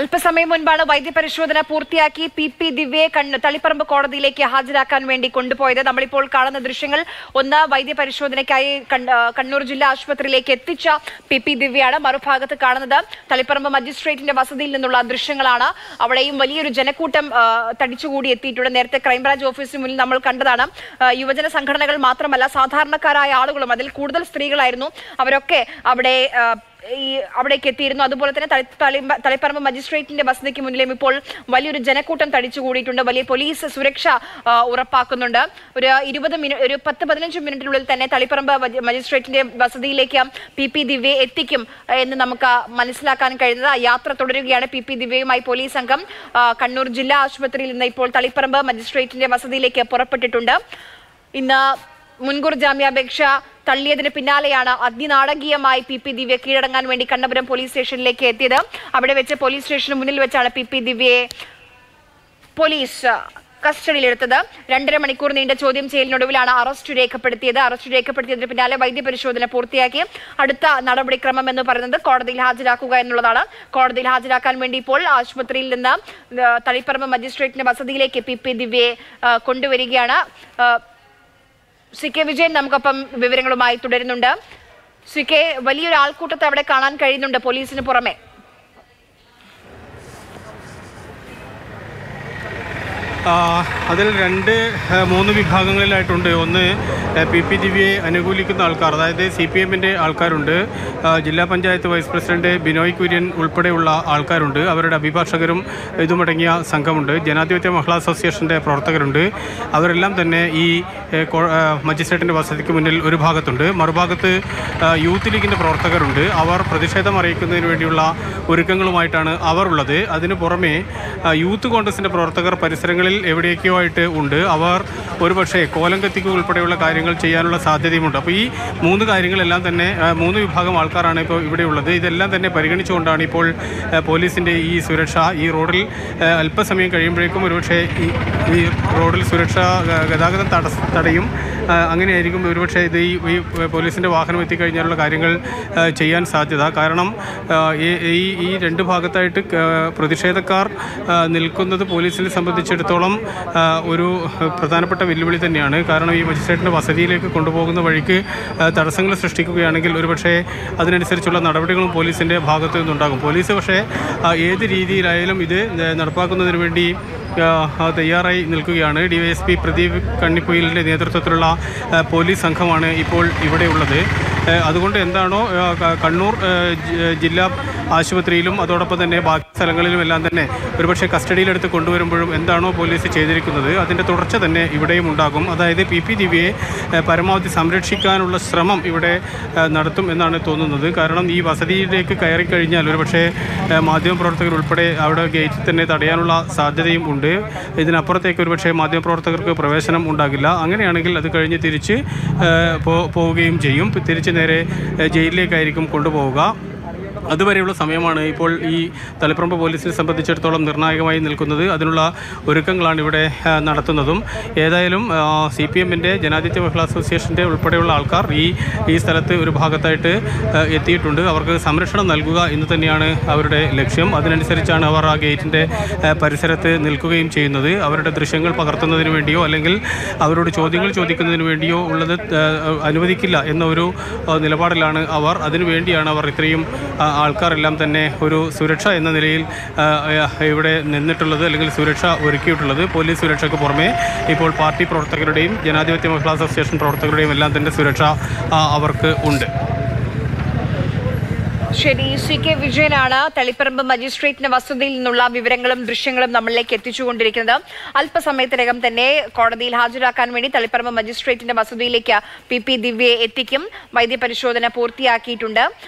അല്പസമയം മുൻപാണ് വൈദ്യപരിശോധന പൂർത്തിയാക്കി പി പി ദിവ്യയെ കണ്ണ് തളിപ്പറമ്പ് കോടതിയിലേക്ക് ഹാജരാക്കാൻ വേണ്ടി കൊണ്ടുപോയത് നമ്മളിപ്പോൾ കാണുന്ന ദൃശ്യങ്ങൾ ഒന്ന് വൈദ്യപരിശോധനയ്ക്കായി കണ്ണ്- ആ, കണ്ണൂർ ജില്ലാ ആശുപത്രിയിലേക്ക് എത്തിച്ച പി പി ദിവ്യയാണ് മറുഭാഗത്ത് കാണുന്നത് തളിപ്പറമ്പ് മജിസ്ട്രേറ്റിന്റെ വസതിയിൽ നിന്നുള്ള ദൃശ്യങ്ങളാണ് അവിടെയും വലിയൊരു ജനക്കൂട്ടം ആ, തടിച്ചുകൂടി എത്തിയിട്ടുണ്ട് നേരത്തെ ക്രൈംബ്രാഞ്ച് ഓഫീസിന് മുന്നിൽ നമ്മൾ കണ്ടതാണ് ആ, യുവജന സംഘടനകൾ മാത്രമല്ല സാധാരണക്കാരായ ആളുകളും അതിൽ കൂടുതൽ സ്ത്രീകളായിരുന്നു അവരൊക്കെ അവിടെ ആ, ഈ അവിടേക്ക് എത്തിയിരുന്നു അതുപോലെ തന്നെ തളി- തളിമ്പ- തളിപ്പറമ്പ് മജിസ്ട്രേറ്റിന്റെ വസതിക്ക് മുന്നിലും ഇപ്പോൾ വലിയൊരു ജനക്കൂട്ടം തടിച്ചുകൂടിയിട്ടുണ്ട് വലിയ പോലീസ് സുരക്ഷ ആ, ഉറപ്പാക്കുന്നുണ്ട് ഒരു ഇരുപത് മിനിറ്റ് ഒരു പത്ത് പതിനഞ്ച് മിനിറ്റിനുള്ളിൽ തന്നെ തളിപ്പറമ്പ് മജി- മജിസ്ട്രേറ്റിന്റെ വസതിയിലേക്ക് പി പി ദിവ്യയെ എത്തിക്കും ആ, എന്ന് നമുക്ക് മനസ്സിലാക്കാൻ കഴിയുന്നത് ആ യാത്ര തുടരുകയാണ് പി പി ദിവ്യയുമായി പോലീസ് സംഘം ആ, കണ്ണൂർ ജില്ലാ ആശുപത്രിയിൽ നിന്ന് ഇപ്പോൾ തളിപ്പറമ്പ് മജിസ്ട്രേറ്റിന്റെ വസതിയിലേക്ക് പുറപ്പെട്ടിട്ടുണ്ട് ഇന്ന് മുൻകൂർ ജാമ്യാപേക്ഷ തള്ളിയതിന് പിന്നാലെയാണ് അതിനാടകീയമായി പി പി ദിവ്യ കീഴടങ്ങാൻ വേണ്ടി കണ്ണപുരം പോലീസ് സ്റ്റേഷനിലേക്ക് എത്തിയത് അവിടെ വെച്ച് പോലീസ് സ്റ്റേഷന് മുന്നിൽ വെച്ചാണ് പി പി ദിവ്യയെ പോലീസ് കസ്റ്റഡിയിലെടുത്തത് രണ്ടര മണിക്കൂർ നീണ്ട ചോദ്യം ചെയ്യലിനൊടുവിലാണ് അറസ്റ്റ് രേഖപ്പെടുത്തിയത് അറസ്റ്റ് രേഖപ്പെടുത്തിയതിന് പിന്നാലെ വൈദ്യപരിശോധന പൂർത്തിയാക്കി അടുത്ത നടപടിക്രമം എന്ന് പറയുന്നത് കോടതിയിൽ ഹാജരാക്കുക എന്നുള്ളതാണ് കോടതിയിൽ ഹാജരാക്കാൻ വേണ്ടി ഇപ്പോൾ ആശുപത്രിയിൽ നിന്ന് ആ, തളിപ്പറമ്പ് മജിസ്ട്രേറ്റിന്റെ വസതിയിലേക്ക് പി പി ദിവ്യയെ ആ, കൊണ്ടുവരികയാണ് ആ, സി കെ വിജയൻ നമുക്കൊപ്പം വിവരങ്ങളുമായി തുടരുന്നുണ്ട് സി കെ വലിയൊരു ആൾക്കൂട്ടത്തെ അവിടെ കാണാൻ കഴിയുന്നുണ്ട് പോലീസിന് പുറമെ ആ, അതിൽ രണ്ട് ആ, മൂന്ന് വിഭാഗങ്ങളിലായിട്ടുണ്ട് ഒന്ന് പി പി ദിവ്യയെ അനുകൂലിക്കുന്ന ആൾക്കാർ അതായത് സി പി എമ്മിൻ്റെ ആൾക്കാരുണ്ട് ആ, ജില്ലാ പഞ്ചായത്ത് വൈസ് പ്രസിഡന്റ് ബിനോയ് കുര്യൻ ഉൾപ്പെടെയുള്ള ആൾക്കാരുണ്ട് അവരുടെ അഭിഭാഷകരും ഇതുമടങ്ങിയ സംഘമുണ്ട് ജനാധിപത്യ മഹിളാ അസോസിയേഷൻ്റെ പ്രവർത്തകരുണ്ട് അവരെല്ലാം തന്നെ ഈ ഏ, കോ- ആ, മജിസ്ട്രേറ്റിൻ്റെ വസതിക്ക് മുന്നിൽ ഒരു ഭാഗത്തുണ്ട് മറുഭാഗത്ത് ആ, യൂത്ത് ലീഗിൻ്റെ പ്രവർത്തകരുണ്ട് അവർ പ്രതിഷേധം അറിയിക്കുന്നതിന് വേണ്ടിയുള്ള ഒരുക്കങ്ങളുമായിട്ടാണ് അവർ ഉള്ളത് അതിനു പുറമെ ആ, യൂത്ത് കോൺഗ്രസിൻ്റെ പ്രവർത്തകർ പരിസരങ്ങളിൽ എവിടെയൊക്കെയോ ആയിട്ട് ഉണ്ട് അവർ ഒരുപക്ഷെ കോലം കത്തിക്കുക ഉൾപ്പെടെയുള്ള കാര്യങ്ങൾ ചെയ്യാനുള്ള സാധ്യതയുമുണ്ട് അപ്പോൾ ഈ മൂന്ന് കാര്യങ്ങളെല്ലാം തന്നെ ആ, മൂന്ന് വിഭാഗം ആൾക്കാരാണ് ഇപ്പോൾ ഇവിടെ ഉള്ളത് ഇതെല്ലാം തന്നെ പരിഗണിച്ചുകൊണ്ടാണ് ഇപ്പോൾ ആ, പോലീസിൻ്റെ ഈ സുരക്ഷ ഈ റോഡിൽ ആ, അല്പസമയം കഴിയുമ്പോഴേക്കും ഒരുപക്ഷെ ഈ ഈ റോഡിൽ സുരക്ഷ ഗ- ഗതാഗതം തടസ്സ തടയും ആ, അങ്ങനെയായിരിക്കും ഒരുപക്ഷെ ഇത് ഈ ഈ പോലീസിൻ്റെ വാഹനം എത്തിക്കഴിഞ്ഞാലുള്ള കാര്യങ്ങൾ ആ, ചെയ്യാൻ സാധ്യത കാരണം ആ, ഈ ഈ ഈ രണ്ട് ഭാഗത്തായിട്ട് ക- പ്രതിഷേധക്കാർ ആ, നിൽക്കുന്നത് പോലീസിനെ സംബന്ധിച്ചിടത്തോളം ആ, ഒരു പ്രധാനപ്പെട്ട വെല്ലുവിളി തന്നെയാണ് കാരണം ഈ മജിസ്ട്രേറ്റിൻ്റെ വസതിയിലേക്ക് കൊണ്ടുപോകുന്ന വഴിക്ക് ആ, തടസ്സങ്ങൾ സൃഷ്ടിക്കുകയാണെങ്കിൽ ഒരുപക്ഷെ അതിനനുസരിച്ചുള്ള നടപടികളും പോലീസിൻ്റെ ഭാഗത്തു നിന്നുണ്ടാകും പോലീസ് പക്ഷേ ആ, ഏത് രീതിയിലായാലും ഇത് ആ, നടപ്പാക്കുന്നതിന് വേണ്ടി ആ, ആ, തയ്യാറായി നിൽക്കുകയാണ് D Y S P Pradeep കണ്ണിപ്പൊയിലിൻ്റെ നേതൃത്വത്തിലുള്ള ആ, പോലീസ് സംഘമാണ് ഇപ്പോൾ ഇവിടെയുള്ളത് ആ, അതുകൊണ്ട് എന്താണോ ആ, ക- കണ്ണൂർ ആ, ജി- ജില്ലാ ആശുപത്രിയിലും അതോടൊപ്പം തന്നെ ബാക്കി സ്ഥലങ്ങളിലും എല്ലാം തന്നെ ഒരുപക്ഷെ കസ്റ്റഡിയിലെടുത്ത് കൊണ്ടുവരുമ്പോഴും എന്താണോ പോലീസ് ചെയ്തിരിക്കുന്നത് അതിൻ്റെ തുടർച്ച തന്നെ ഇവിടെയും ഉണ്ടാകും അതായത് പി പി ദിവ്യയെ ആ, പരമാവധി സംരക്ഷിക്കാനുള്ള ശ്രമം ഇവിടെ ആ, നടത്തും എന്നാണ് തോന്നുന്നത് കാരണം ഈ വസതിയിലേക്ക് കയറി കഴിഞ്ഞാൽ ഒരുപക്ഷെ ആ, മാധ്യമപ്രവർത്തകർ ഉൾപ്പെടെ അവിടെ ഗേറ്റിൽ തന്നെ തടയാനുള്ള സാധ്യതയും ഉണ്ട് ഇതിനപ്പുറത്തേക്ക് ഒരുപക്ഷെ മാധ്യമപ്രവർത്തകർക്ക് പ്രവേശനം ഉണ്ടാകില്ല അങ്ങനെയാണെങ്കിൽ അത് കഴിഞ്ഞ് തിരിച്ച് ആ, പോ- പോവുകയും ചെയ്യും തിരിച്ച് നേരെ ആ, ജയിലിലേക്കായിരിക്കും കൊണ്ടുപോവുക അതുവരെയുള്ള സമയമാണ് ഇപ്പോൾ ഈ തളിപ്പറമ്പ് പോലീസിനെ സംബന്ധിച്ചിടത്തോളം നിർണായകമായി നിൽക്കുന്നത് അതിനുള്ള ഒരുക്കങ്ങളാണ് ഇവിടെ ആ, നടത്തുന്നതും ഏതായാലും സി പി എമ്മിൻ്റെ ജനാധിപത്യ മഹിളാ അസോസിയേഷൻ്റെ ഉൾപ്പെടെയുള്ള ആൾക്കാർ ഈ ഈ സ്ഥലത്ത് ഒരു ഭാഗത്തായിട്ട് ആ, എത്തിയിട്ടുണ്ട് അവർക്ക് സംരക്ഷണം നൽകുക എന്ന് തന്നെയാണ് അവരുടെ ലക്ഷ്യം അതിനനുസരിച്ചാണ് അവർ ആ ഗേറ്റിൻ്റെ ആ, പരിസരത്ത് നിൽക്കുകയും ചെയ്യുന്നത് അവരുടെ ദൃശ്യങ്ങൾ പകർത്തുന്നതിന് വേണ്ടിയോ അല്ലെങ്കിൽ അവരോട് ചോദ്യങ്ങൾ ചോദിക്കുന്നതിന് വേണ്ടിയോ ഉള്ളത് ആ, അനുവദിക്കില്ല എന്ന ഒരു ആ, നിലപാടിലാണ് അവർ അതിനുവേണ്ടിയാണ് അവർ ഇത്രയും ആ, ആൾക്കാരെല്ലാം തന്നെ ഒരു സുരക്ഷ എന്ന നിലയിൽ ആ, ആ, ഇവിടെ നിന്നിട്ടുള്ളത് അല്ലെങ്കിൽ സുരക്ഷ ഒരുക്കിയിട്ടുള്ളത് പോലീസ് സുരക്ഷയ്ക്ക് പുറമെ ഇപ്പോൾ പാർട്ടി പ്രവർത്തകരുടെയും ജനാധിപത്യ മഹിളാ അസോസിയേഷൻ പ്രവർത്തകരുടെയും എല്ലാം തന്നെ സുരക്ഷ ആ, അവർക്ക് ഉണ്ട് ശരി സി കെ വിജയനാണ് തളിപ്പറമ്പ് മജിസ്ട്രേറ്റിന്റെ വസതിയിൽ നിന്നുള്ള വിവരങ്ങളും ദൃശ്യങ്ങളും നമ്മളിലേക്ക് എത്തിച്ചുകൊണ്ടിരിക്കുന്നത് അല്പസമയത്തിനകം തന്നെ കോടതിയിൽ ഹാജരാക്കാൻ വേണ്ടി തളിപ്പറമ്പ് മജിസ്ട്രേറ്റിന്റെ വസതിയിലേക്ക് പി പി ദിവ്യയെ എത്തിക്കും വൈദ്യപരിശോധന പൂർത്തിയാക്കിയിട്ടുണ്ട്